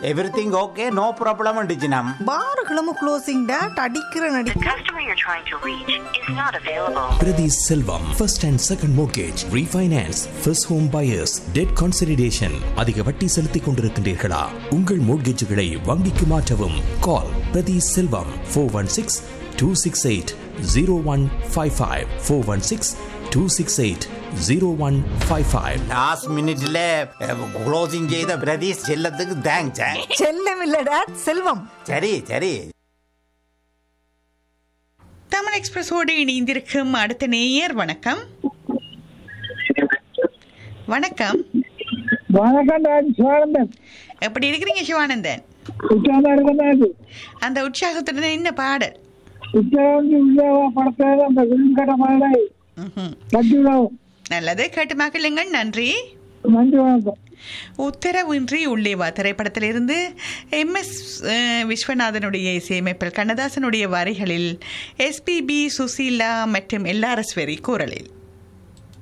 Everything okay no problem அண்டிச்சினம் பாருகளும் closing date அடிக்கிற நடி The customer you're trying to reach is not available. Priti Selvam, first and second mortgage, refinance, first home buyers, debt consolidation. அதிக வட்டி செலுத்திக் கொண்டிருக்கின்றீர்களா உங்கள் மோட்கேஜுகளை வங்கிக்கு மாற்றவும் call Prathi Selvam four one six two six eight zero one five five four one six two six eight zero one five five last மினிட்ல closing செய்த பிரதீஷ் செல்லத்துக்கு thanks செல்லம் இல்ல டேட் செல்வம் சரி சரி தமிழ் எக்ஸ்பிரஸோடு இணைந்திருக்கும் அடுத்த நேயர் வணக்கம் வணக்கம் வணக்கம் டாக்டர் சிவானந்தன் எப்படி இருக்கிறீங்க சிவானந்தன் உற்சாகமா இருக்கேன் அந்த உற்சாகத்துடன் என்ன பாடல் உற்சாகம் உற்சாக படத்துல அந்த விழுங்கட்ட மழை ம்ஹும். கட்டி விடவும் நல்லது கேட்டு மகிழுங்கள் நன்றி நன்றி வணக்கம் உத்தரவின்றி உள்ளே வா திரைப்படத்திலிருந்து எம் எஸ் விஸ்வநாதனுடைய இசையமைப்பில் கண்ணதாசனுடைய வரிகளில் எஸ்பிபி சுசீலா மற்றும் எல்ஆர்எஸ் வெரி குரலில்